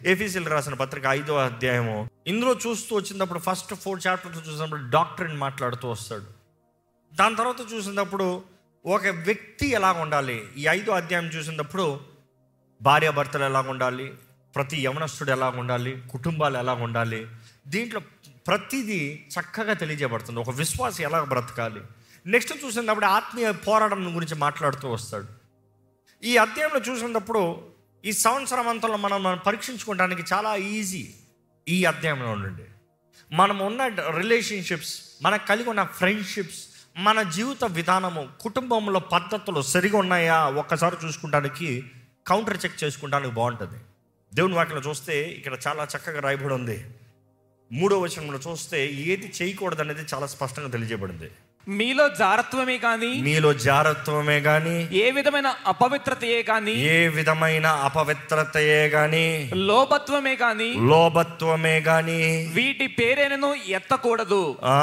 ఏఫీసీలు రాసిన పత్రిక ఐదో అధ్యాయము ఇందులో చూస్తూ వచ్చినప్పుడు ఫస్ట్ ఫోర్ చాప్టర్స్ చూసినప్పుడు డాక్టర్ని మాట్లాడుతూ వస్తాడు దాని తర్వాత చూసినప్పుడు ఒక వ్యక్తి ఎలా ఉండాలి ఈ ఐదో అధ్యాయం చూసినప్పుడు భార్యాభర్తలు ఎలా ఉండాలి ప్రతి యవనస్తుడు ఎలా ఉండాలి కుటుంబాలు ఎలా ఉండాలి దీంట్లో ప్రతిదీ చక్కగా తెలియజేయబడుతుంది ఒక విశ్వాసం ఎలా బ్రతకాలి నెక్స్ట్ చూసినప్పుడు ఆత్మీయ పోరాటం గురించి మాట్లాడుతూ వస్తాడు ఈ అధ్యాయంలో చూసినప్పుడు ఈ సంవత్సరం అంతంలో మనం మనం పరీక్షించుకోవడానికి చాలా ఈజీ ఈ అధ్యాయంలో నుండి మనం ఉన్న రిలేషన్షిప్స్ మనకు కలిగి ఉన్న ఫ్రెండ్షిప్స్ మన జీవిత విధానము కుటుంబంలో పద్ధతులు సరిగా ఉన్నాయా ఒక్కసారి చూసుకుంటానికి కౌంటర్ చెక్ చేసుకుంటానికి బాగుంటుంది దేవుని వాక్యలో చూస్తే ఇక్కడ చాలా చక్కగా రాయబడి ఉంది మూడో వచనంలో చూస్తే ఏది చేయకూడదు అనేది చాలా స్పష్టంగా తెలియజేయబడింది మీలో జారత్వమే కానీ మీలో జారత్వమే కానీ ఏ విధమైన అపవిత్రతయే కానీ ఏ విధమైన అపవిత్రతయే గాని లోభత్వమే కానీ లోభత్వమే గాని వీటి పేరేనను ఎత్తకూడదు ఆ,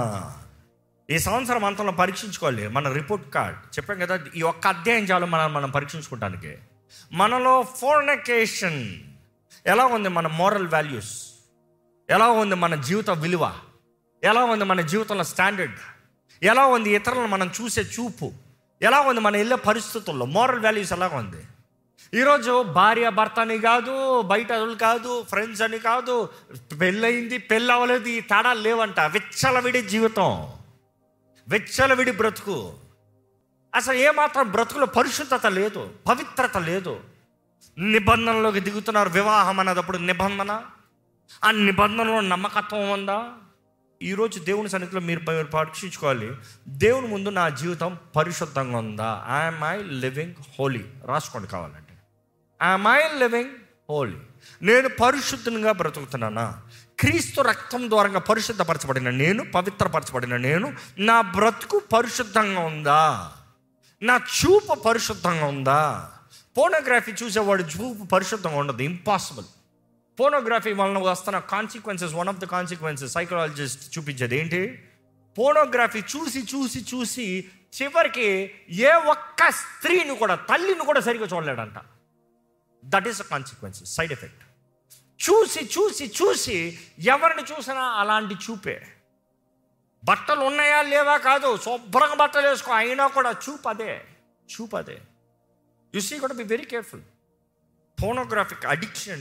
ఈ సంవత్సరం అంతంలో పరీక్షించుకోవాలి మన రిపోర్ట్ కార్డ్ చెప్పాం కదా ఈ ఒక్క అధ్యాయం చాలు మనం మనం పరీక్షించుకోవడానికి మనలో ఫోర్నకేషన్ ఎలా ఉంది మన మోరల్ వాల్యూస్ ఎలా ఉంది మన జీవిత విలువ ఎలా ఉంది మన జీవితంలో స్టాండర్డ్ ఎలా ఉంది ఇతరులను మనం చూసే చూపు ఎలా ఉంది మన వెళ్ళే పరిస్థితుల్లో మోరల్ వాల్యూస్ ఎలా ఉంది ఈరోజు భార్య భర్త అని కాదు బయట వాళ్ళు కాదు ఫ్రెండ్స్ అని కాదు పెళ్ళయింది పెళ్ళి అవ్వలేదు ఈ తేడాలు లేవంట విచ్చలవిడి జీవితం విచ్చలవిడి బ్రతుకు అసలు ఏమాత్రం బ్రతుకులో పరిశుద్ధత లేదు పవిత్రత లేదు నిబంధనలోకి దిగుతున్నారు వివాహం అన్నదప్పుడు నిబంధన ఆ నిబంధనలో నమ్మకత్వం ఉందా ఈరోజు దేవుని సన్నిధిలో మీరు మీరు పరీక్షించుకోవాలి దేవుని ముందు నా జీవితం పరిశుద్ధంగా ఉందా ఐఎమ్ ఐ లివింగ్ హోలీ రాసుకోండి కావాలంటే ఐఎమ్ ఐ లివింగ్ హోలీ నేను పరిశుద్ధంగా బ్రతుకుతున్నానా క్రీస్తు రక్తం ద్వారా పరిశుద్ధపరచబడిన నేను పవిత్రపరచబడిన నేను నా బ్రతుకు పరిశుద్ధంగా ఉందా నా చూపు పరిశుద్ధంగా ఉందా పోనోగ్రఫీ చూసేవాడు చూపు పరిశుద్ధంగా ఉండదు ఇంపాసిబుల్ పోనోగ్రఫీ వలన వస్తున్న consequences one of the consequences psychologist చూపించేది ఏంటి పోనోగ్రఫీ చూసి చూసి చూసి చివరికి ఏ ఒక్క స్త్రీని కూడా తల్లిని కూడా సరిగ్గా చూడలేడంట that is a consequences side effect చూసి చూసి చూసి ఎవరిని చూసినా అలాంటి చూపే బట్టలు ఉన్నాయా లేవా కాదు శుభ్రంగా బట్టలు వేసుకో అయినా కూడా చూపు అదే చూపు అదే యు సీ కూడా be very careful pornographic addiction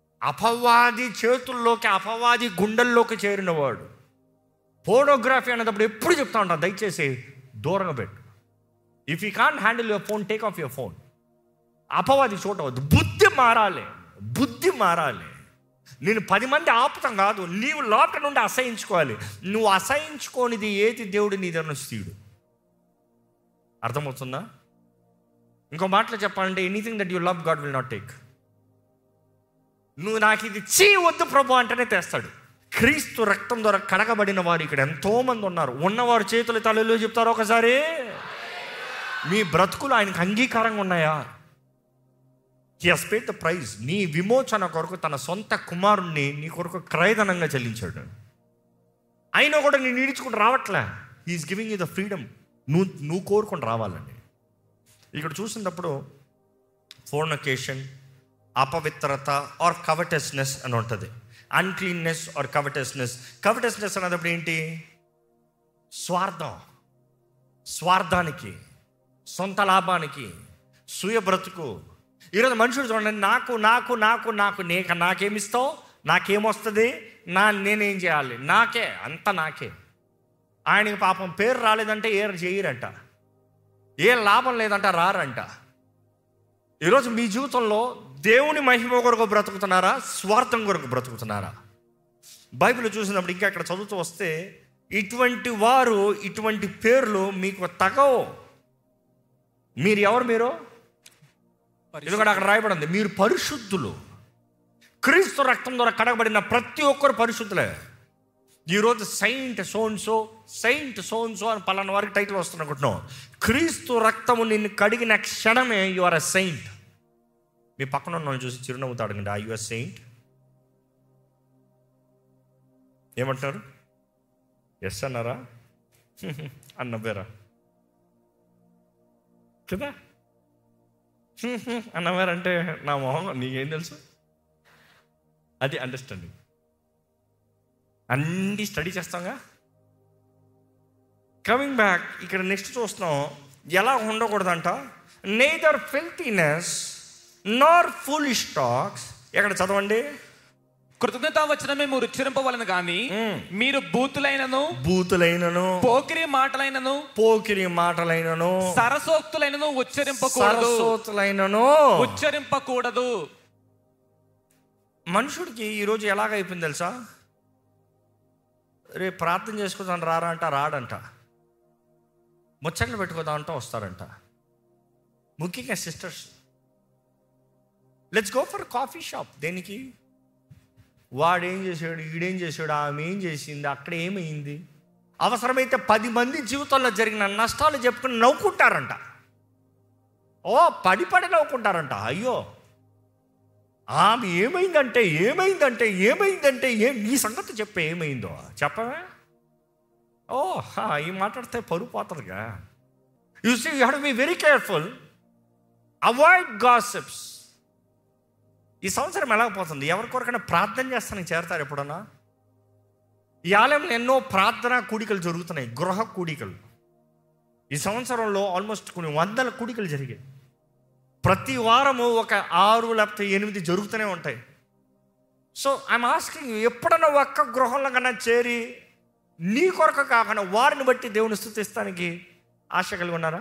అపవాది చేతుల్లోకి అపవాది గుండెల్లోకి చేరినవాడు ఫోటోగ్రఫీ అనేటప్పుడు ఎప్పుడు చెప్తా ఉంటాను దయచేసి దూరంగా పెట్టు if you can handle your phone take off your phone అపవాది చూడవద్దు బుద్ధి మారాలి బుద్ధి మారాలి నేను పది మంది ఆపుతాం కాదు నీవు లోపల నుండి అసహించుకోవాలి నువ్వు అసహించుకోనిది ఏది దేవుడు నీ దగ్గర నుంచి తీయుడు అర్థమవుతుందా ఇంకో మాటలో చెప్పాలంటే anything that you love God will not take నువ్వు నాకు ఇది చీ వద్దు ప్రభు అంటేనే తెస్తాడు క్రీస్తు రక్తం ద్వారా కడగబడిన వారు ఇక్కడ ఎంతో మంది ఉన్నారు ఉన్నవారు చేతులు తలలు చెప్తారు ఒకసారి మీ బ్రతుకులు ఆయనకు అంగీకారంగా ఉన్నాయా he has paid the price నీ విమోచన కొరకు తన సొంత కుమారుణ్ణి నీ కొరకు క్రయధనంగా చెల్లించాడు అయినా కూడా నేను ఈడ్చుకుంటూ రావట్లే he is giving you the freedom నువ్వు నువ్వు కోరుకొని రావాలండి ఇక్కడ చూసినప్పుడు ఫోర్నకేషన్ అపవిత్రత ఆర్ కవటెస్నెస్ అని ఉంటుంది అన్క్లీన్నెస్ ఆర్ కవటెస్నెస్ కవటెస్నెస్ అనేటప్పుడు ఏంటి స్వార్థం స్వార్థానికి సొంత లాభానికి సుయ బ్రతుకు ఈరోజు మనుషుడు చూడండి నాకు నాకు నాకు నాకు నీక నాకేమిస్తావు నాకేమొస్తుంది నా నేనేం చేయాలి నాకే అంత నాకే ఆయనకి పాపం పేరు రాలేదంటే ఏ చేయరంట ఏ లాభం లేదంట రారంట ఈరోజు మీ జీవితంలో దేవుని మహిమ కొరకు బ్రతుకుతున్నారా స్వార్థం కొరకు బ్రతుకుతున్నారా బైబిల్ చూసినప్పుడు ఇంకా ఇక్కడ చదువుతూ వస్తే ఇటువంటి వారు ఇటువంటి పేర్లు మీకు తగవు మీరు ఎవరు మీరు ఎందుకంటే అక్కడ రాయబడింది మీరు పరిశుద్ధులు క్రీస్తు రక్తం ద్వారా కడగబడిన ప్రతి ఒక్కరు పరిశుద్ధులే ఈరోజు సెయింట్ సోన్సో సెయింట్ సోన్సో అని పలానా వారికి టైటిల్ వస్తుంది అనుకుంటున్నాం క్రీస్తు రక్తము నిన్ను కడిగిన క్షణమే యు ఆర్ అ సెయింట్ మీ పక్కన ఉన్న వాళ్ళని చూసి చిరునవ్వుతో అడగండి ఆ యుఎస్ సెయింట్ ఏమంటారు ఎస్ అన్నారా అని నవ్వారా కదా అన్నవారంటే నా మొహం నీకేం తెలుసు అది అండర్స్టాండింగ్ అన్ని స్టడీ చేస్తాంగా కమింగ్ బ్యాక్ ఇక్కడ నెక్స్ట్ చూస్తున్నాం ఎలా ఉండకూడదంట నేదర్ ఫిల్తీనెస్ నార్ ఫుల్ స్టాక్స్ ఎక్కడ చదవండి కృతజ్ఞత వచ్చిన మేము రుచరింపవలను గాని మ్మ్. మీరు బూతులైనను బూతులైనను పోకిరి మాటలైనను పోకిరి మాటలైనను సరసోక్తులైనను ఉచ్చరింపకూడదు సరస్వతులైనను ఉచ్చరింపకూడదు మనుషుడికి ఈరోజు ఎలాగైపోయింది తెలుసా రేపు ప్రార్థన చేసుకుందాం రారా అంట రాడంట ముచ్చట్లు పెట్టుకుందాం అంట వస్తారంట ముఖ్యంగా sisters let's go for coffee shop దేనికి వాడేం చేశాడు ఈడేం చేశాడు ఆమె ఏం చేసింది అక్కడ ఏమైంది అవసరమైతే పది మంది జీవితంలో జరిగిన నష్టాలు చెప్పుకుని నవ్వుకుంటారంట ఓ పడి పడి నవ్వుకుంటారంట అయ్యో ఆమె ఏమైందంటే ఏమైందంటే ఏమైందంటే ఏం నీ సంగతి చెప్పే ఏమైందో చెప్పవే ఓ హా, ఈ మాట్లాడితే పరుగు పోతుందిగా you see you have be very careful avoid gossips ఈ సంవత్సరం ఎలా పోతుంది ఎవరి కొరకైనా ప్రార్థన చేస్తానికి చేరతారు ఎప్పుడన్నా ఈ ఆలయంలో ఎన్నో ప్రార్థన కూడికలు జరుగుతున్నాయి గృహ కూడికలు ఈ సంవత్సరంలో ఆల్మోస్ట్ కొన్ని వందల కూడికలు జరిగాయి ప్రతి వారము ఒక ఆరు లేకపోతే ఎనిమిది జరుగుతూనే ఉంటాయి సో ఐఎమ్ ఆస్కింగ్ ఎప్పుడన్నా ఒక్క గృహంలో కన్నా చేరి నీ కొరకు కాకుండా వారిని బట్టి దేవుని స్థుతిస్తానికి ఆశ కలిగి ఉన్నారా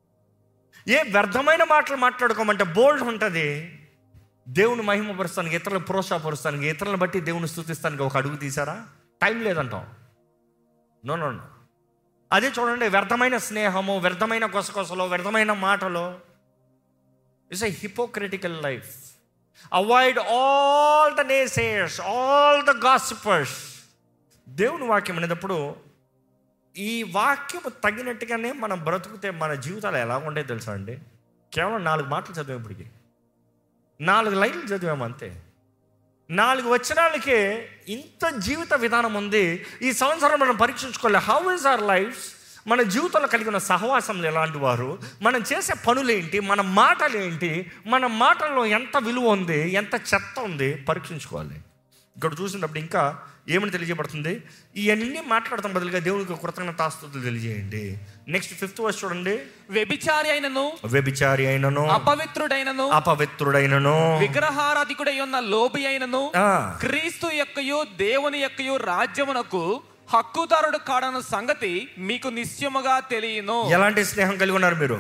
ఏ వ్యర్థమైన మాటలు మాట్లాడుకోమంటే బోల్డ్ ఉంటుంది దేవుని మహిమపరుస్తానికి ఇతరులను ప్రోత్సాహపరుస్తానికి ఇతరులను బట్టి దేవుని స్థుతిస్తానికి ఒక అడుగు తీసారా టైం లేదంటాం నో నో నో అదే చూడండి వ్యర్థమైన స్నేహము వ్యర్థమైన కొసకొసలో వ్యర్థమైన మాటలో it's a hypocritical life avoid all the naysayers all the gossipers దేవుని వాక్యం అనేటప్పుడు ఈ వాక్యం తగినట్టుగానే మనం బ్రతుకుతే మన జీవితాలు ఎలా ఉండే తెలుసా అండి కేవలం నాలుగు మాటలు చదివాం ఇప్పటికి నాలుగు లైన్లు చదివాము అంతే నాలుగు వచనాలకే ఇంత జీవిత విధానం ఉంది ఈ సంవత్సరం మనం పరీక్షించుకోవాలి హౌ ఇస్ అవర్ లైఫ్ మన జీవితంలో కలిగిన సహవాసంలో ఎలాంటి వారు మనం చేసే పనులేంటి మన మాటలు ఏంటి మన మాటల్లో ఎంత విలువ ఉంది ఎంత చెత్త ఉంది పరీక్షించుకోవాలి ఇక్కడ చూసినప్పుడు ఇంకా ఏమని తెలియజేయబడుతుంది ఇవన్నీ మాట్లాడతాం బదులుగా దేవునికి కృతజ్ఞతాస్తుతులు తెలియజేయండి నెక్స్ట్ ఫిఫ్త్ వర్స్ చూడండి వ్యభిచారి అయినను వ్యభిచారి అయినను అపవిత్రుడైనను అపవిత్రుడైనను విగ్రహారాధికుడై ఉన్న లోబి అయినను ఆ, క్రీస్తు యొక్కయు దేవుని యొక్కయు రాజ్యమునకు హక్కుదారుడు కాడన్న సంగతి మీకు నిశ్చయముగా తెలియను ఎలాంటి స్నేహం కలిగి ఉన్నారు మీరు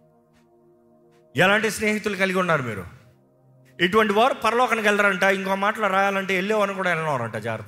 ఎలాంటి స్నేహితులు కలిగి ఉన్నారు మీరు ఇటువంటి వారు పరలోకానికి వెళ్ళారంట ఇంకో మాటలు రాయాలంటే వెళ్ళేవారు కూడా వెళ్ళినవారంట జాగ్రత్త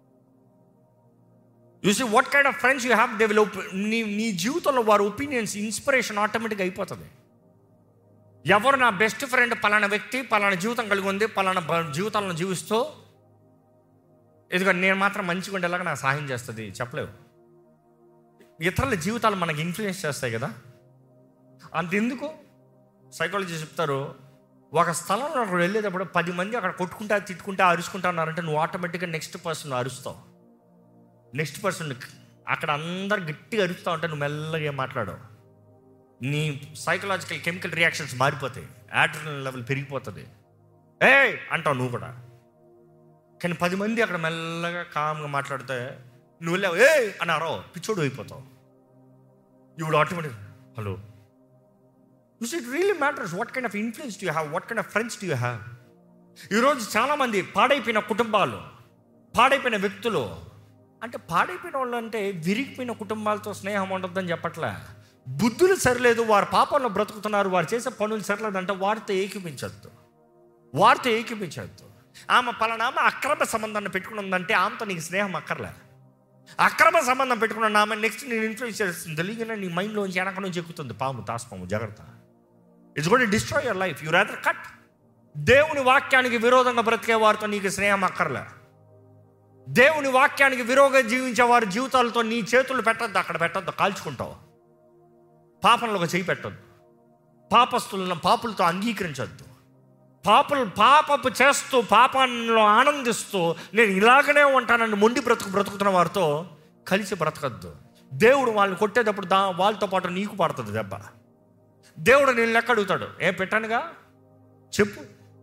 you see what kind of friends you have they will నీ నీ జీవితంలో వారి ఒపీనియన్స్ ఇన్స్పిరేషన్ ఆటోమేటిక్గా అయిపోతుంది ఎవరు నా బెస్ట్ ఫ్రెండ్ పలానా వ్యక్తి పలానా జీవితం కలిగి ఉంది పలానా బ- జీవితాలను జీవిస్తూ ఇదిగో నేను మాత్రం మంచిగా ఉండేలాగా నాకు సహాయం చేస్తుంది చెప్పలేవు ఇతరుల జీవితాలు మనకి ఇన్ఫ్లుయెన్స్ చేస్తాయి కదా అంతెందుకు సైకాలజీ చెప్తారు ఒక స్థలంలో అక్కడ వెళ్ళేటప్పుడు పది మంది అక్కడ కొట్టుకుంటా తిట్టుకుంటా అరుచుకుంటా ఉన్నారంటే నువ్వు ఆటోమేటిక్గా నెక్స్ట్ పర్సన్ అరుస్తావు నెక్స్ట్ పర్సన్ అక్కడ అందరు గట్టిగా అరుస్తూ ఉంటే నువ్వు మెల్లగా ఏం మాట్లాడవు నీ సైకలాజికల్ కెమికల్ రియాక్షన్స్ మారిపోతాయి యాడ్రినల్ లెవెల్ పెరిగిపోతుంది ఏ అంటావు నువ్వు కూడా కానీ పది మంది అక్కడ మెల్లగా కామ్గా మాట్లాడితే నువ్వు వెళ్ళావు ఏ అన్నారో పిచ్చోడు అయిపోతావు ఇప్పుడు automatic hello you it really matters what kind of influence do have what kind of friends do have ఈరోజు చాలామంది పాడైపోయిన కుటుంబాలు పాడైపోయిన వ్యక్తులు అంటే పాడైపోయిన వాళ్ళు అంటే విరిగిపోయిన కుటుంబాలతో స్నేహం ఉండొద్దని చెప్పట్లే బుద్ధులు సరిలేదు వారు పాపంలో బ్రతుకుతున్నారు వారు చేసే పనులు సరిలేదంటే వారితో ఏకీపించద్దు వారితో ఏకీపించద్దు ఆమె పలానా ఆమె అక్రమ సంబంధాన్ని పెట్టుకుని ఉందంటే ఆమెతో నీకు స్నేహం అక్కర్లే అక్రమ సంబంధం పెట్టుకున్న ఆమె నెక్స్ట్ నేను ఇన్ఫ్లుయెన్స్ చేస్తుంది తెలియగానే నీ మైండ్లోంచి వెనక నుంచి ఎక్కుతుంది పాము తాస్పాము జాగ్రత్త it's got destroy your life you rather cut దేవుని వాక్యానికి విరోధంగా బ్రతికే వారితో నీకు స్నేహం అక్కర్లే దేవుని వాక్యానికి విరోధంగా జీవించే వారి జీవితాలతో నీ చేతులు పెట్టద్దు అక్కడ పెట్టద్దు కాల్చుకుంటావు పాపంలోకి చేయి పెట్టద్దు పాపస్తులను పాపులతో అంగీకరించద్దు పాపలు పాపపు చేస్తూ పాపంలో ఆనందిస్తూ నేను ఇలాగనే ఉంటానని మొండి బ్రతుకు బ్రతుకుతున్న వారితో కలిసి బ్రతకద్దు దేవుడు వాళ్ళని కొట్టేటప్పుడు దా వాళ్ళతో పాటు నీకు పడుతుంది దెబ్బ దేవుడు నేను లెక్క అడుగుతాడు ఏం పెట్టానుగా చెప్పు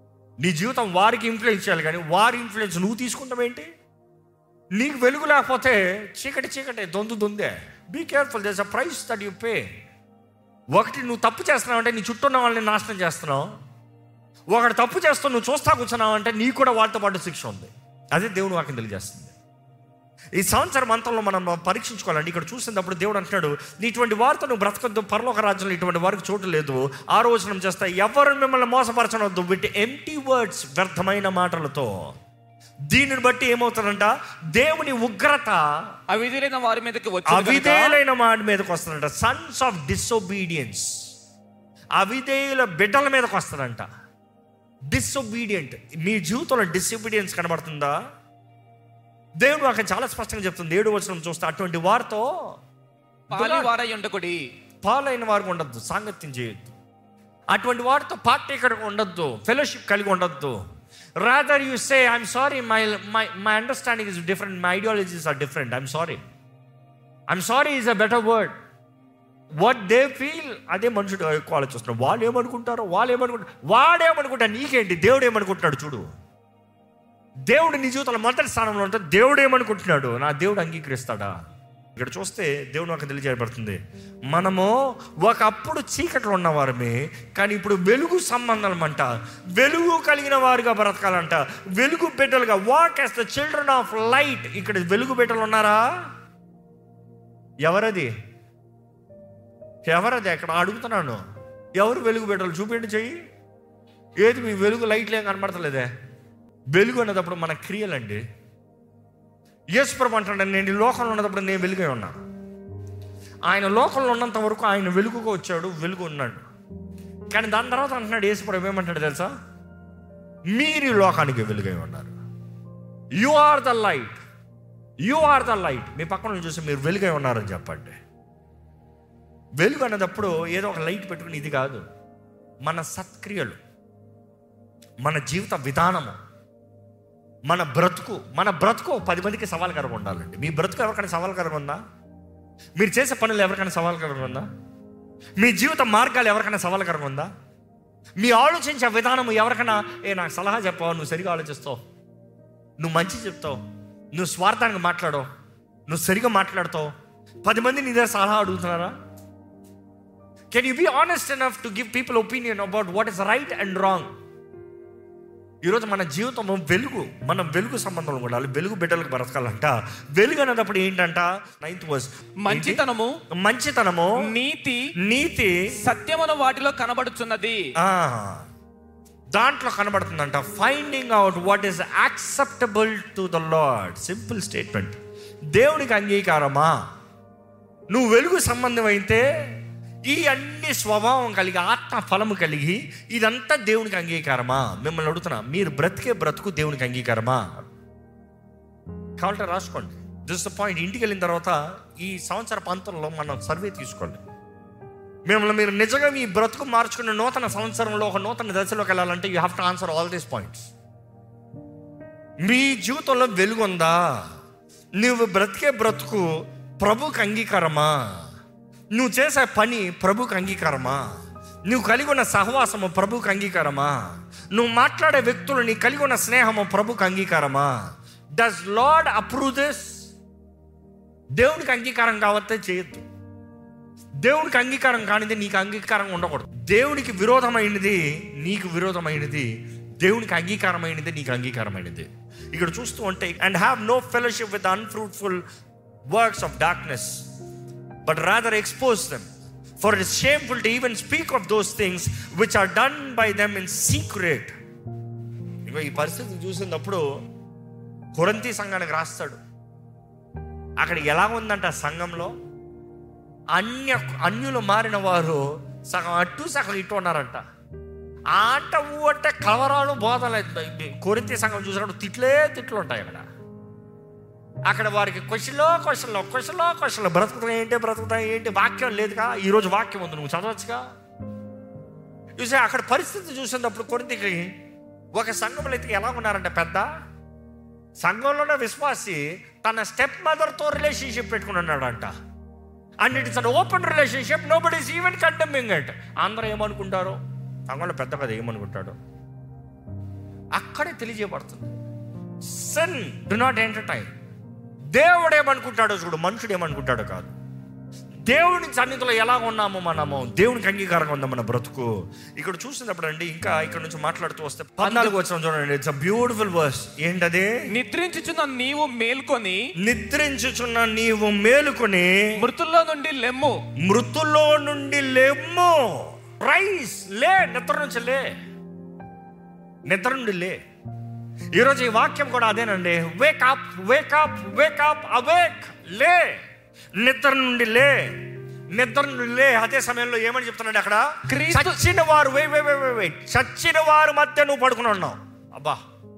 నీ జీవితం వారికి ఇన్ఫ్లుయెన్స్ చేయాలి కానీ వారి ఇన్ఫ్లుయెన్స్ నువ్వు తీసుకుంటావేంటి నీకు వెలుగు లేకపోతే చీకటి చీకటి దొందు దొందే be careful this a price that you pay ఒకటి నువ్వు తప్పు చేస్తున్నావు అంటే నీ చుట్టూ ఉన్న వాళ్ళని నాశనం చేస్తున్నావు ఒకటి తప్పు చేస్తూ నువ్వు చూస్తా కూర్చున్నావు అంటే నీకు కూడా వాళ్ళతో పాటు శిక్ష ఉంది అదే దేవుడు వాక్యం తెలియజేస్తుంది ఈ సంవత్సరం అంతంలో మనం పరీక్షించుకోవాలండి ఇక్కడ చూసినప్పుడు దేవుడు అంటున్నాడు ఇటువంటి వారితో నువ్వు బ్రతకొద్దు పరలోక రాజ్యంలో ఇటువంటి వారికి చోటు లేదు ఆలోచన చేస్తా ఎవరు మిమ్మల్ని మోసపరచనవద్దు వీటి ఎంటీ వర్డ్స్ వ్యర్థమైన మాటలతో దీనిని బట్టి ఏమవుతుందంట దేవుని ఉగ్రత అవిధులైన వారి మీదకి వచ్చి అవిధేయులైన వాడి మీదకి వస్తుందంట సన్స్ ఆఫ్ డిసొబీడియన్స్ అవిధేయుల బిడ్డల మీదకి వస్తుందంట డిసొబీడియంట్ మీ జీవితంలో డిసొబీడియన్స్ కనబడుతుందా దేవుడు అక్కడ చాలా స్పష్టంగా చెప్తుంది ఏడు వచనం చూస్తే అటువంటి వారితో పాలి వారై ఉండకుడి పాలైన వారికి ఉండొద్దు సాంగత్యం చేయొద్దు అటువంటి వారితో పార్టీ ఇక్కడ ఉండొద్దు ఫెలోషిప్ కలిగి ఉండొద్దు rather you say I'm sorry my my my understanding is different my ideologies are different I'm sorry I'm sorry is a better word what they feel అదే మనుషుడు ఎక్కువ ఆలోచిస్తున్నాడు వాళ్ళు ఏమనుకుంటారో వాళ్ళు ఏమనుకుంటారు వాడేమనుకుంటారు నీకేంటి దేవుడు ఏమనుకుంటున్నాడు చూడు దేవుడు నీ జీవితంలో మొదటి స్థానంలో ఉంటే దేవుడు ఏమనుకుంటున్నాడు నా దేవుడు అంగీకరిస్తాడా ఇక్కడ చూస్తే దేవుడు నాకు తెలియజేయబడుతుంది మనము ఒకప్పుడు చీకట్లో ఉన్నవారమే కానీ ఇప్పుడు వెలుగు సంబంధం అంట వెలుగు కలిగిన వారుగా బ్రతకాలంట వెలుగు బిడ్డలుగా walk as the children of light ఇక్కడ వెలుగు బిడ్డలు ఉన్నారా ఎవరది ఎవరది అక్కడ అడుగుతున్నాను ఎవరు వెలుగు బిడ్డలు చూపిండి చెయ్యి ఏది మీ వెలుగు లైట్లు ఏం కనబడతలేదే వెలుగు అన్నదప్పుడు మన క్రియలండి యేసుప్రభు అంటాడు నేను ఈ లోకంలో ఉన్నప్పుడు నేను వెలుగై ఉన్నా ఆయన లోకంలో ఉన్నంత వరకు ఆయన వెలుగుగా వచ్చాడు వెలుగు ఉన్నాడు కానీ దాని తర్వాత అంటున్నాడు యేసుప్రభు ఏమంటాడు తెలుసా మీరు ఈ లోకానికి వెలుగై ఉన్నారు you are the light you are the light మీ పక్కన చూసి మీరు వెలుగై ఉన్నారని చెప్పండి వెలుగు అన్నదప్పుడు ఏదో ఒక లైట్ పెట్టుకుని ఇది కాదు మన సత్క్రియలు మన జీవిత విధానము మన బ్రతుకు మన బ్రతుకు పది మందికి సవాల్కరంగా ఉండాలండి మీ బ్రతుకు ఎవరికైనా సవాల్కరంగా ఉందా మీరు చేసే పనులు ఎవరికైనా సవాల్కరంగా ఉందా మీ జీవిత మార్గాలు ఎవరికైనా సవాల్కరంగా ఉందా మీ ఆలోచించే విధానం ఎవరికైనా ఏ నాకు సలహా చెప్పావు నువ్వు సరిగా ఆలోచిస్తావు నువ్వు మంచి చెప్తావు నువ్వు స్వార్థానికి మాట్లాడవు నువ్వు సరిగా మాట్లాడతావు పది మంది నీ దగ్గర సలహా అడుగుతున్నారా can you be honest enough to give people opinion about what is right and wrong ఈరోజు మన జీవితం వెలుగు మనం వెలుగు సంబంధంలో ఉండాలి వెలుగు బిడ్డలకు బ్రతకాలంట వెలుగు అనేటప్పుడు ఏంటంట నైన్త్ వర్స్ మంచితనము మంచితనము నీతి నీతి సత్యమున వాటిలో కనబడుచున్నది ఆ, దాంట్లో కనబడుతుందంట finding out what is acceptable to the Lord simple statement దేవునికి అంగీకారమా నువ్వు వెలుగు సంబంధం అయితే ఈ అన్ని స్వభావం కలిగి ఆత్మ ఫలము కలిగి ఇదంతా దేవునికి అంగీకారమా మిమ్మల్ని అడుగుతున్నా మీరు బ్రతికే బ్రతుకు దేవునికి అంగీకారమా కావాలంటే రాసుకోండి దిస్ ద పాయింట్ ఇంటికి వెళ్ళిన తర్వాత ఈ సంవత్సర పంతంలో మనం సర్వే తీసుకోండి మిమ్మల్ని మీరు నిజంగా మీ బ్రతుకు మార్చుకున్న నూతన సంవత్సరంలో ఒక నూతన దశలోకి వెళ్ళాలంటే you have to answer all these points మీ జీవితంలో వెలుగు ఉందా నువ్వు బ్రతికే బ్రతుకు ప్రభుకి అంగీకారమా నువ్వు చేసే పని ప్రభుకి అంగీకారమా నువ్వు కలిగి ఉన్న సహవాసము ప్రభుకి అంగీకారమా నువ్వు మాట్లాడే వ్యక్తులు నీ కలిగి ఉన్న స్నేహము ప్రభుకి అంగీకారమా డస్ లార్డ్ అప్రూవ్ దిస్ దేవునికి అంగీకారం కావతే చేయొద్దు దేవునికి అంగీకారం కానిది నీకు అంగీకారం ఉండకూడదు దేవునికి విరోధమైనది నీకు విరోధమైనది దేవునికి అంగీకారమైనది నీకు అంగీకారమైనది ఇక్కడ చూస్తూ ఉంటే and have no fellowship with unfruitful works of darkness but rather expose them for it shameful to even speak of those things which are done by them in secret ఇగో ఈ పరిస్థితి చూసినప్పుడు కొరంతి సంఘానికి రాస్తాడు అక్కడ ఎలా ఉందంట ఆ సంఘంలో అన్య అన్యులు మారిన వారు సగం అటు సగం ఇటు ఉన్నారంట ఆ అంట ఊ అంటే కలవరాలు బోధలు కొరింతి సంఘం చూసినప్పుడు తిట్లే తిట్లు ఉంటాయి అక్కడ అక్కడ వారికి క్వశ్చన్లో క్వశ్చన్లో క్వశ్చన్లో క్వశ్చన్లో బ్రతుకుతాయి ఏంటి బ్రతుకుతాయి ఏంటి వాక్యం లేదుగా ఈరోజు వాక్యం ఉంది నువ్వు చదవచ్చుగా చూసే అక్కడ పరిస్థితి చూసినప్పుడు కొరింతికి ఒక సంఘంలో అయితే ఎలా ఉన్నారంటే పెద్ద సంఘంలోనే విశ్వాసి తన స్టెప్ మదర్తో రిలేషన్షిప్ పెట్టుకుని ఉన్నాడంట and it's an open relationship no but is even condemning it అందరూ ఏమనుకుంటారు సంఘంలో పెద్ద కదా ఏమనుకుంటాడు అక్కడే తెలియజేయబడుతుంది సన్ డు నాట్ ఎంటర్టైన్ దేవుడు ఏమనుకుంటాడో చూడు మనుషుడు ఏమనుకుంటాడో కాదు దేవుని సన్నిధిలో ఎలా ఉన్నామో మనము దేవునికి అంగీకారంగా ఉందా మన బ్రతుకు ఇక్కడ చూసినప్పుడు అండి ఇంకా ఇక్కడ నుంచి మాట్లాడుతూ వస్తే పద్నాలుగు వచ్చిన చూడండి ఇట్స్ అ బ్యూటిఫుల్ వర్స్ ఏంటది నిద్రించుచున్న నీవు మేల్కొని నిద్రించుచున్న నీవు మేలుకొని మృతుల్లో నుండి లెమ్ము మృతుల్లో నుండి లేమ్ము రైస్ లే నిద్ర నుంచి లే నిద్ర నుండి లే ఈరోజు ఈ వాక్యం కూడా అదేనండి wake up wake up wake up awake లే నిద్ర నుండి లే నిద్ర నుండి లే అదే సమయంలో ఏమని చెప్తున్నాడు అక్కడ క్రీస్తు- చచ్చిన వారు వే వే వే వే వే చచ్చిన వారు మధ్య నువ్వు పడుకుని ఉన్నావు అబ్బా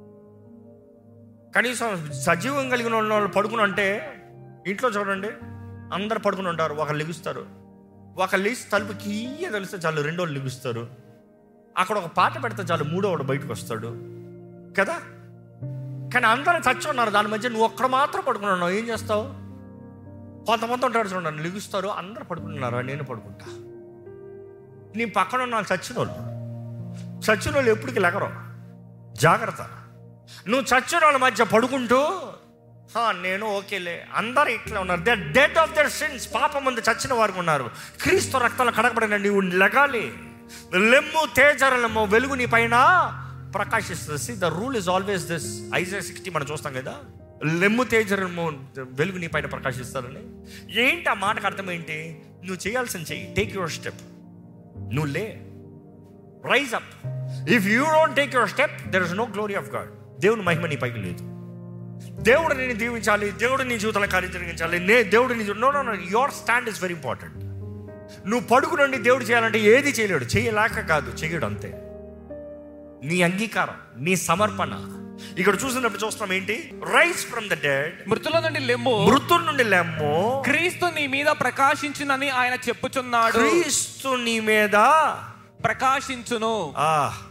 కనీసం సజీవం కలిగిన ఉన్న వాళ్ళు పడుకుని అంటే ఇంట్లో చూడండి అందరు పడుకుని ఉంటారు ఒకరు లెగుస్తారు ఒక లేచి తలుపు కీయ తెలిస్తే చాలు రెండో వాళ్ళు లెగుస్తారు అక్కడ ఒక పాట పెడితే చాలు మూడో వాడు బయటకు వస్తాడు కదా కానీ అందరూ చచ్చి ఉన్నారు దాని మధ్య నువ్వు ఒక్కడ మాత్రం పడుకుని ఉన్నావు ఏం చేస్తావు కొంతమంది ఉంటారు చూడండి లెగుస్తారు అందరు పడుకుంటున్నారు నేను పడుకుంటా నీ పక్కన ఉన్న వాళ్ళు చచ్చిన వాళ్ళు చచ్చిన వాళ్ళు ఎప్పటికి లెగరు జాగ్రత్త నువ్వు చచ్చిన వాళ్ళ మధ్య పడుకుంటూ "హా, నేను ఓకేలే అందరు ఇట్లా ఉన్నారు they dead of their sins పాప ముందు చచ్చిన వారు ఉన్నారు క్రీస్తు రక్తంలో కడగబడిన నీవు లెగాలి లెమ్ము తేజరలెమ్ము వెలుగు నీ పైన ప్రకాశిస్తుంది the rule is always this Isaiah sixty మనం చూస్తాం కదా లెమ్ము తేజరము వెలుగు నీ పైన ప్రకాశిస్తారని ఏంటి ఆ మాటకు అర్థం ఏంటి నువ్వు చేయాల్సింది చెయ్యి టేక్ యువర్ స్టెప్ నువ్వు లే rise up if you don't take your step there is no glory of God దేవుని మహిమ నీ పైకి లేదు దేవుడు నేను దీవించాలి దేవుడు నీ జీవితంలో కార్యం జరిగించాలి నే దేవుడు నీ no no no your stand is very important నువ్వు పడుకు నుండి దేవుడు చేయాలంటే ఏది చేయలేడు చేయలేక కాదు చేయడు అంతే నీ అంగీకారం నీ సమర్పణ ఇక్కడ చూసినప్పుడు చూస్తున్నాం ఏంటి రైస్ ఫ్రమ్ ద డెడ్ మృతుల నుండి లెమ్ము మృతుల నుండి లెమ్ము క్రీస్తు నీ మీద ప్రకాశించునని ఆయన చెప్పుచున్నాడు క్రీస్తు నీ మీద ప్రకాశించును ఆ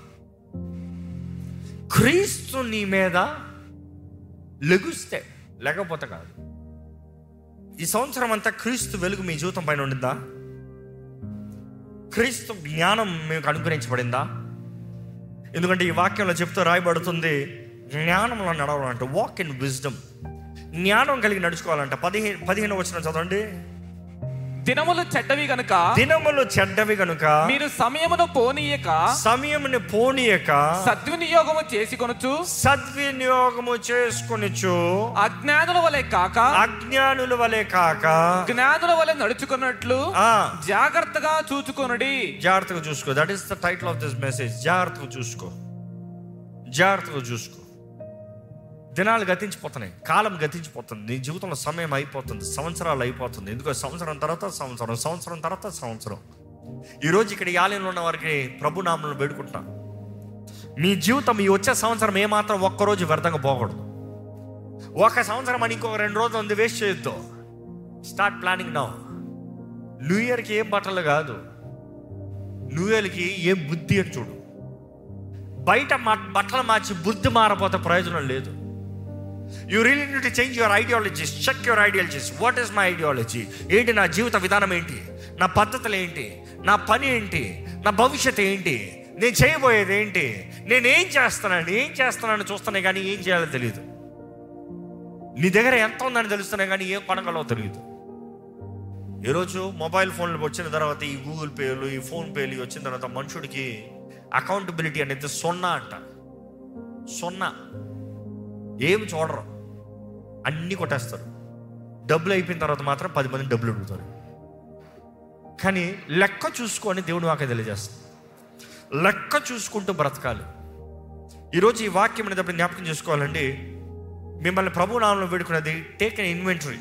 క్రీస్తు నీ మీద లెగుస్తే లేకపోతే కాదు ఈ సంవత్సరం అంతా క్రీస్తు వెలుగు మీ జీవితం పైన ఉండిందా క్రీస్తు జ్ఞానం మీకు అనుగ్రహించబడిందా ఎందుకంటే ఈ వాక్యంలో చెప్తూ రాయబడుతుంది జ్ఞానంలో నడవాలంటే వాక్ ఇన్ విజ్డమ్ జ్ఞానం కలిగి నడుచుకోవాలంట పదిహేను పదిహేను వచ్చిన చదవండి దినములు చెడ్డవి గనుక దినములు చెడ్డవి కనుక మీరు సమయమును పోనీయక సమయముని పోనీయక సద్వినియోగము చేసుకొనుచు సద్వినియోగము చేసుకొనిచు అజ్ఞానుల వలె కాక అజ్ఞానుల వలె కాక జ్ఞానుల వలె నడుచుకున్నట్లు ఆ జాగ్రత్తగా చూచుకొనుడి జాగ్రత్తగా చూసుకో that is the title of this message జాగ్రత్తగా చూసుకో జాగ్రత్తగా చూసుకో దినాలు గతించిపోతున్నాయి కాలం గతించిపోతుంది నీ జీవితంలో సమయం అయిపోతుంది సంవత్సరాలు అయిపోతుంది ఎందుకో సంవత్సరం తర్వాత సంవత్సరం సంవత్సరం తర్వాత సంవత్సరం ఈరోజు ఇక్కడ ఈ ఆలయంలో ఉన్న వారికి ప్రభు నామలను వేడుకుంటాం మీ జీవితం ఈ వచ్చే సంవత్సరం ఏమాత్రం ఒక్కరోజు వ్యర్థంగా పోకూడదు ఒక సంవత్సరం అని ఇంకొక రెండు రోజులు ఉంది వేస్ట్ చేయొద్దు స్టార్ట్ ప్లానింగ్ నౌ న్యూ ఇయర్కి ఏం బట్టలు కాదు న్యూ ఇయర్కి ఏం బుద్ధి అని చూడు బయట మా- బట్టలు మార్చి బుద్ధి మారపోతే ప్రయోజనం లేదు you really to change your ideologies check your ideologies what is my ideology ఏంటి నా జీవిత విధానం ఏంటి నా పద్ధతులు ఏంటి నా పని ఏంటి నా భవిష్యత్ ఏంటి నేను చేయబోయేది ఏంటి నేను ఏం చేస్తున్నాను ఏం చేస్తున్నాను చూస్తున్నా కానీ ఏం చేయాలో తెలియదు నీ దగ్గర ఎంత ఉందని తెలుస్తున్నా కానీ ఏం కొనగలవో తెలియదు ఈరోజు మొబైల్ ఫోన్లు వచ్చిన తర్వాత ఈ గూగుల్ పేలు ఈ ఫోన్ పేలు వచ్చిన తర్వాత మనుషుడికి అకౌంటబిలిటీ అనేది సున్నా అంట సున్నా ఏమి చూడరు అన్నీ కొట్టేస్తారు డబ్బులు అయిపోయిన తర్వాత మాత్రం పది మంది డబ్బులు అడుగుతారు కానీ లెక్క చూసుకొని దేవుడు వాకే తెలియజేస్తుంది లెక్క చూసుకుంటూ బ్రతకాలి ఈరోజు ఈ వాక్యం అనేటప్పుడు జ్ఞాపకం చేసుకోవాలండి మిమ్మల్ని ప్రభు నామంలో వేడుకున్నది టేక్ ఎన్ ఇన్వెంటరీ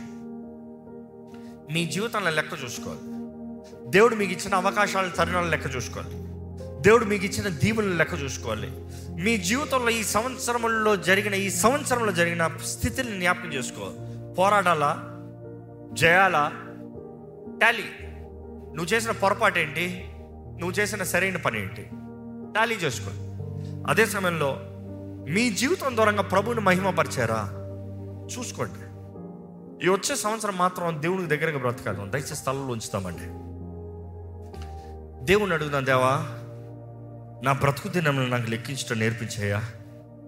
మీ జీవితంలో లెక్క చూసుకోవాలి దేవుడు మీకు ఇచ్చిన అవకాశాలు తరుణాలు లెక్క చూసుకోవాలి దేవుడు మీకు ఇచ్చిన దీవులను లెక్క చూసుకోవాలి మీ జీవితంలో ఈ సంవత్సరంలో జరిగిన ఈ సంవత్సరంలో జరిగిన స్థితిని జ్ఞాపకం చేసుకో పోరాటాలా జయాలా టాలీ నువ్వు చేసిన పొరపాటు ఏంటి నువ్వు చేసిన సరైన పని ఏంటి టాలీ చేసుకో అదే సమయంలో మీ జీవితం దూరంగా ప్రభువుని మహిమపరిచారా చూసుకోండి ఈ వచ్చే సంవత్సరం మాత్రం దేవునికి దగ్గరగా బ్రతకాలి దయచేసి స్థలంలో ఉంచుతామండి దేవుని అడుగుదాం దేవా నా బ్రతుకు దినం నాకు లెక్కించడం నేర్పించాయా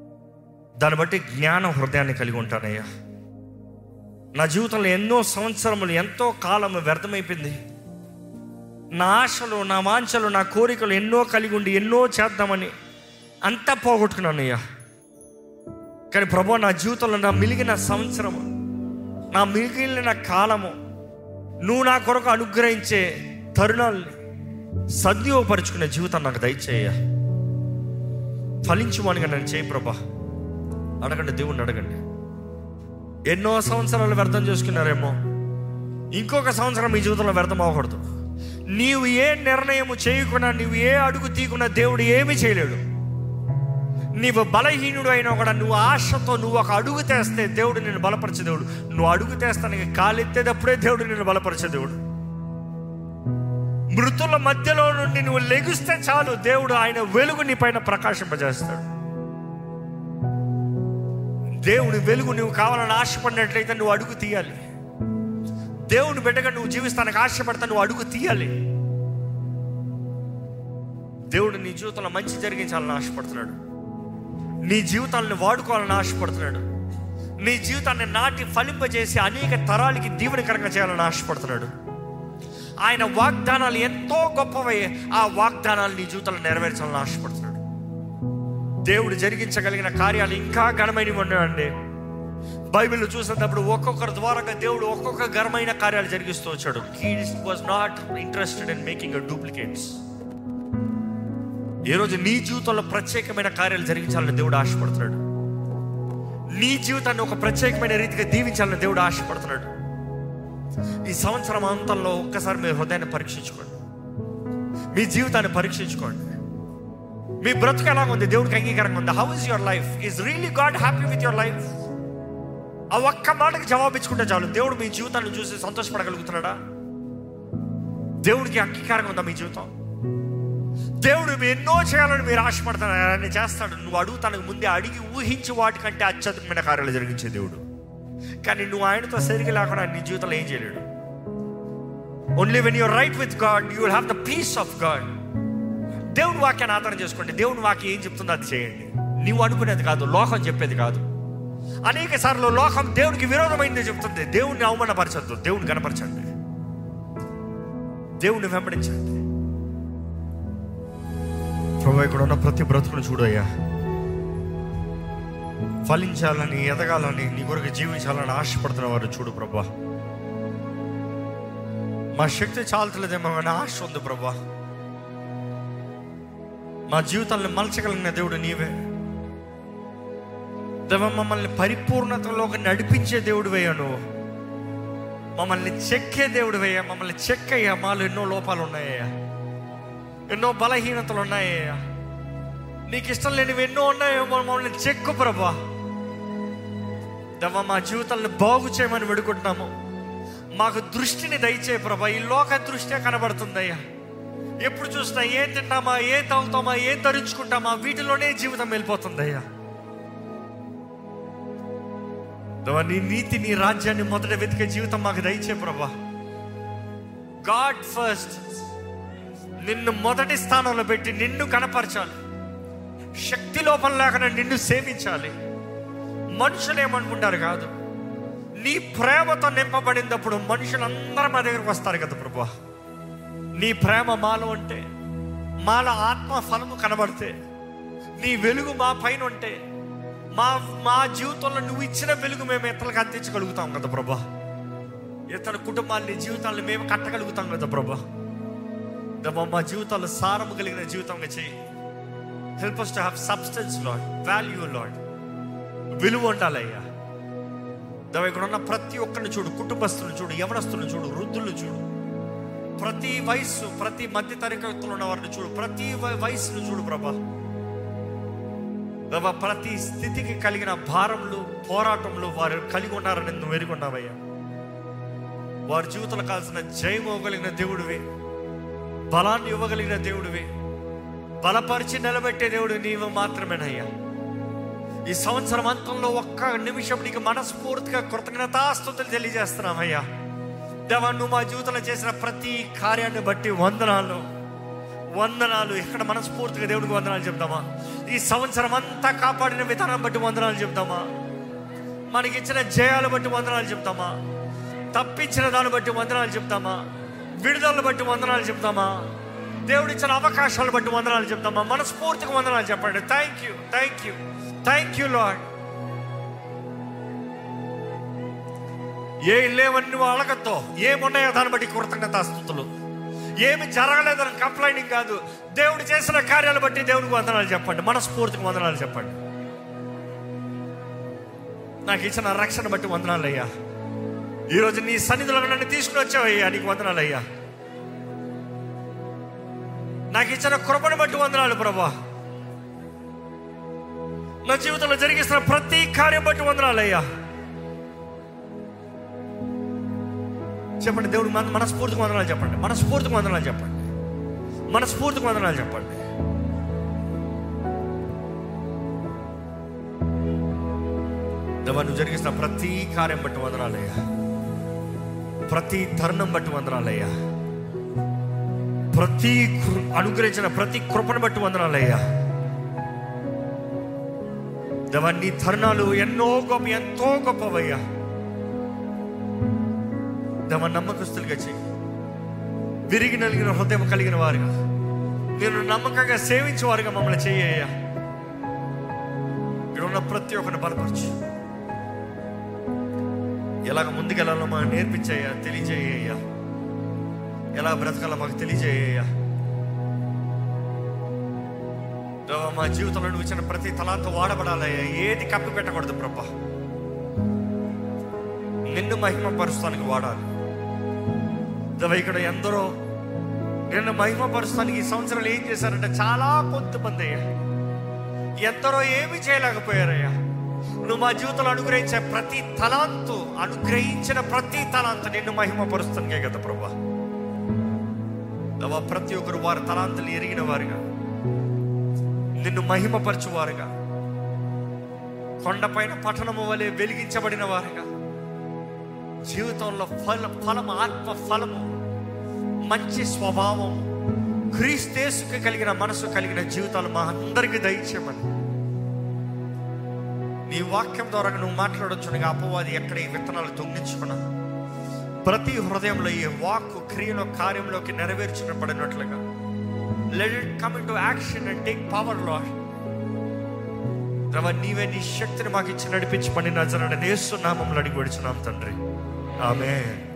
దాన్ని బట్టి జ్ఞాన హృదయాన్ని కలిగి ఉంటానయ్యా నా జీవితంలో ఎన్నో సంవత్సరములు ఎంతో కాలం వ్యర్థమైపోయింది నా ఆశలు నా వాంఛలు నా కోరికలు ఎన్నో కలిగి ఉండి ఎన్నో చేద్దామని అంతా పోగొట్టుకున్నానయ్యా కానీ ప్రభు నా జీవితంలో నా మిలిగిన సంవత్సరము నా మిగిలిన కాలము నువ్వు నా కొరకు అనుగ్రహించే తరుణాల్ని సద్వియోగపరుచుకునే జీవితం నాకు దయచేయ ఫలించుమనిగా నన్ను చేయి ప్రభా అడగండి దేవుణ్ణి అడగండి ఎన్నో సంవత్సరాలు వ్యర్థం చేసుకున్నారేమో ఇంకొక సంవత్సరం మీ జీవితంలో వ్యర్థం అవ్వకూడదు నీవు ఏ నిర్ణయము చేయకుండా నీవు ఏ అడుగు తీయకుండా దేవుడు ఏమీ చేయలేడు నీవు బలహీనుడు అయినా కూడా నువ్వు ఆశతో నువ్వు ఒక అడుగు తెస్తే దేవుడు నిన్ను బలపరిచే దేవుడు నువ్వు అడుగు తెస్తానికి కాలెత్తేటప్పుడే దేవుడు నిన్ను బలపరిచే దేవుడు మృతుల మధ్యలో నుండి నువ్వు లెగిస్తే చాలు దేవుడు ఆయన వెలుగు నీ పైన ప్రకాశింపజేస్తాడు దేవుని వెలుగు నువ్వు కావాలని ఆశపడినట్లయితే నువ్వు అడుగు తీయాలి దేవుని బిడ్డగా నువ్వు జీవిస్తానికి ఆశపడతా నువ్వు అడుగు తీయాలి దేవుడు నీ జీవితంలో మంచి జరిగించాలని ఆశపడుతున్నాడు నీ జీవితాలను వాడుకోవాలని ఆశపడుతున్నాడు నీ జీవితాన్ని నాటి ఫలింపజేసి అనేక తరాలకి దీవెనకరంగా చేయాలని ఆశపడుతున్నాడు ఆయన వాగ్దానాలు ఎంతో గొప్పవై ఆ వాగ్దానాలు నీ జీవితంలో నెరవేర్చాలని ఆశపడుతున్నాడు దేవుడు జరిగించగలిగిన కార్యాలు ఇంకా ఘనమైనవి ఉన్నాయండి బైబిల్ చూసినప్పుడు ఒక్కొక్కరి ద్వారాగా దేవుడు ఒక్కొక్క ఘనమైన కార్యాలు జరిగిస్తూ వచ్చాడు he was not interested in making duplicates ఈరోజు నీ జీవితంలో ప్రత్యేకమైన కార్యాలు జరిగించాలని దేవుడు ఆశపడుతున్నాడు నీ జీవితాన్ని ఒక ప్రత్యేకమైన రీతిగా దీవించాలని దేవుడు ఆశపడుతున్నాడు ఈ సంవత్సరం అంతంలో ఒక్కసారి మీ హృదయాన్ని పరీక్షించుకోండి మీ జీవితాన్ని పరీక్షించుకోండి మీ బ్రతుకు ఎలా ఉంది దేవుడికి అంగీకారంగా ఉంది how is your life is really God happy with your life ఆ ఒక్క మాటకి జవాబు ఇచ్చుకుంటే చాలు దేవుడు మీ జీవితాన్ని చూసి సంతోషపడగలుగుతున్నాడా దేవుడికి అంగీకారంగా ఉందా మీ జీవితం దేవుడు మీరు ఎన్నో చేయాలని మీరు ఆశపడతారు ఆయన చేస్తాడు నువ్వు అడుగుతానికి ముందే అడిగి ఊహించి వాటికంటే అత్యధికమైన కార్యాలు జరిగించే దేవుడు కానీ నువ్వు ఆయనతో సరిగా లేకుండా నీ జీవితంలో ఏం చేయలేడు only when you're right with God you will have the peace of God దేవుని వాక్యాన్ని ఆధారం చేసుకోండి దేవుని వాక్యం ఏం చెప్తుందో అది చేయండి నువ్వు అనుకునేది కాదు లోకం చెప్పేది కాదు అనేక సార్లు లోకం దేవునికి విరోధమైంది చెప్తుంది దేవుణ్ణి అవమానపరచద్దు దేవుని కనపరచండి దేవుణ్ణి వెంబడించండి ప్రభు ఇక్కడ ఉన్న ప్రతి బ్రతుకును చూడయ్యా ఫలించాలని ఎదగాలని నీ కొరకు జీవించాలని ఆశపడుతున్న వారు చూడు ప్రభా మా శక్తి చాలతలేదేమో కానీ ఆశ ఉంది ప్రభా మా జీవితాలను మలచగలిగిన దేవుడు నీవే దేవ మమ్మల్ని పరిపూర్ణతలోకి నడిపించే దేవుడు వేయ నువ్వు మమ్మల్ని చెక్కే దేవుడు వేయ మమ్మల్ని చెక్కయ్యా మాలో ఎన్నో లోపాలు ఉన్నాయ్యా ఎన్నో బలహీనతలు ఉన్నాయ్యా నీకు ఇష్టం లేనివి ఎన్నో ఉన్నాయో మమ్మల్ని చెక్కు ప్రభా దేవ మా జీవితాలను బాగు చేయమని వేడుకుంటున్నాము మాకు దృష్టిని దయచే ప్రభా ఈ లోక దృష్టే కనబడుతుందయ్యా ఎప్పుడు చూసినా ఏం తింటామా ఏం తాగుతామా ఏం ధరించుకుంటామా వీటిలోనే జీవితం వెళ్ళిపోతుందయ్యా దేవా, నీ నీతి నీ రాజ్యాన్ని మొదట వెతికే జీవితం మాకు దయచే ప్రభా గాడ్ ఫస్ట్ నిన్ను మొదటి స్థానంలో పెట్టి నిన్ను కనపరచాలి శక్తి లోపం లేకుండా నిన్ను సేవించాలి మనుషులు ఏమనుకుంటారు కాదు నీ ప్రేమతో నింపబడినప్పుడు మనుషులందరూ మా దగ్గరకు వస్తారు కదా ప్రభా నీ ప్రేమ మాలో ఉంటే మాల ఆత్మ ఫలము కనబడితే నీ వెలుగు మా పైన ఉంటే మా మా జీవితంలో నువ్వు ఇచ్చిన వెలుగు మేము ఇతరులకు అందించగలుగుతాం కదా ప్రభా ఇతర కుటుంబాన్ని జీవితాలను మేము కట్టగలుగుతాం కదా ప్రభా దేవా, మా జీవితాల్లో సారము కలిగిన జీవితంగా చేయి help us to have substance Lord value Lord విలువ ఉండాలయ్యా దేవా ఇక్కడ ఉన్న ప్రతి ఒక్కరిని చూడు కుటుంబస్తులను చూడు యవనస్తులను చూడు వృద్ధులను చూడు ప్రతి వయస్సు ప్రతి మధ్య తరగతులు ఉన్న వారిని చూడు ప్రతి వ- వయస్సును చూడు ప్రభా దేవా, ప్రతి స్థితికి కలిగిన భారములు పోరాటములు వారు కలిగి ఉన్నారని నువ్వు ఎరుగున్నావయ్యా వారి జీవితంలో కాల్సిన జయం ఇవ్వగలిగిన దేవుడివి బలాన్ని ఇవ్వగలిగిన దేవుడివి బలపరిచి నిలబెట్టే దేవుడు నీవు మాత్రమేనయ్యా ఈ సంవత్సరం అంతంలో ఒక్క నిమిషం నీకు మనస్ఫూర్తిగా కృతజ్ఞతాస్తుతులు తెలియజేస్తున్నామయ్యా దేవా నువ్వు మా జీవితంలో చేసిన ప్రతి కార్యాన్ని బట్టి వందనాలు వందనాలు ఇక్కడ మనస్ఫూర్తిగా దేవుడికి వందనాలు చెప్తామా ఈ సంవత్సరం అంతా కాపాడిన విధానం బట్టి వందనాలు చెప్తామా మనకి ఇచ్చిన జయాలు బట్టి వందనాలు చెప్తామా తప్పించిన దాన్ని బట్టి వందనాలు చెప్తామా విడుదలను బట్టి వందనాలు చెప్తామా దేవుడిచ్చిన అవకాశాలు బట్టి వందనాలు చెప్తామా మనస్ఫూర్తిగా వందనాలు చెప్పండి thank you thank you thank you Lord ఏ లేవని నువ్వు అడగతో ఏమున్నాయో దాన్ని బట్టి కృతజ్ఞతాస్తుతులు ఏమి జరగలేదని కంప్లైంటింగ్ కాదు దేవుడు చేసిన కార్యాలు బట్టి దేవునికి వందనాలు చెప్పండి మనస్ఫూర్తికి వందనాలు చెప్పండి నాకు ఇచ్చిన రక్షణ బట్టి వందనాలు అయ్యా ఈరోజు నీ సన్నిధిలో నన్ను తీసుకుని వచ్చావయ్యా నీకు వందనాలు అయ్యా నాకు ఇచ్చిన కృపను బట్టి వందనాలు ప్రభా నా జీవితంలో జరిగిస్తున్న ప్రతి కార్యం బట్టి వందనాలు అయ్యా చెప్పండి దేవుడు మన మనస్ఫూర్తికి వందనాలు చెప్పండి మనస్ఫూర్తికి వందనాలు చెప్పండి మనస్ఫూర్తికి వందనాలు చెప్పండి దేవా నువ్వు జరిగిస్తున్న ప్రతి కార్యం బట్టి వందనాలయ్యా ప్రతి తరుణం బట్టి వందనాలయ్యా ప్రతి కృ- అనుగ్రహించిన ప్రతి కృపను బట్టి వందనాలయ్యా దేవా నీ తరుణాలు ఎన్నో గొప్ప ఎంతో గొప్పవయ్యా దేవా నమ్మకస్తులుగా చెయ్యి విరిగి నలిగిన హృదయం కలిగిన వారుగా నేను నమ్మకంగా సేవించే వారుగా మమ్మల్ని చెయ్యయ్యా ఇక్కడ ఉన్న ప్రతి ఒక్కరిని బలపరచు ఎలాగ ముందుకెళ్ళాలో మాకు నేర్పించయ్యా తెలియజేయ్యా ఎలా బ్రతకాలో మాకు తెలియజేయ్యా దేవా, మా జీవితంలో నువ్వు ఇచ్చిన ప్రతి తలాంత వాడబడాలయ్యా ఏది కప్పి పెట్టకూడదు ప్రభా నిన్ను మహిమ పరుస్తానికి వాడాలి దేవా, ఇక్కడ ఎందరో నిన్ను మహిమ పరుస్తానికి ఈ సంవత్సరాలు ఏం చేశారంటే చాలా కొంతమంది అయ్యా ఎందరో ఏమి చేయలేకపోయారయ్యా నువ్వు మా జీవితంలో అనుగ్రహించే ప్రతి తలాంతు అనుగ్రహించిన ప్రతి తలాంతు నిన్ను మహిమపరుస్తానికే కదా ప్రభా దేవా, ప్రతి ఒక్కరు వారి తలాంతులు ఎరిగిన వారుగా నిన్ను మహిమపరచువారుగా కొండపైన పట్టణము వలె వెలిగించబడిన వారుగా జీవితంలో ఫల ఫలము ఆత్మ ఫలము మంచి స్వభావం క్రీస్తేసుకు కలిగిన మనసు కలిగిన జీవితాలు మా అందరికీ దయచేయమని నీ వాక్యం ద్వారా నువ్వు మాట్లాడొచ్చునగా అపవాది ఎక్కడ ఈ విత్తనాలు దొంగిలించుకున్నా ప్రతి హృదయంలో ఈ వాక్కు క్రియలో కార్యంలోకి నెరవేర్చబడినట్లుగా let it come into action and take power Lord రవ నీవే నీ శక్తిని మాకు ఇచ్చి నడిపించమని నజరని నేస్తున్నామంలో అడిగి పెడుచున్నాం తండ్రి ఆమె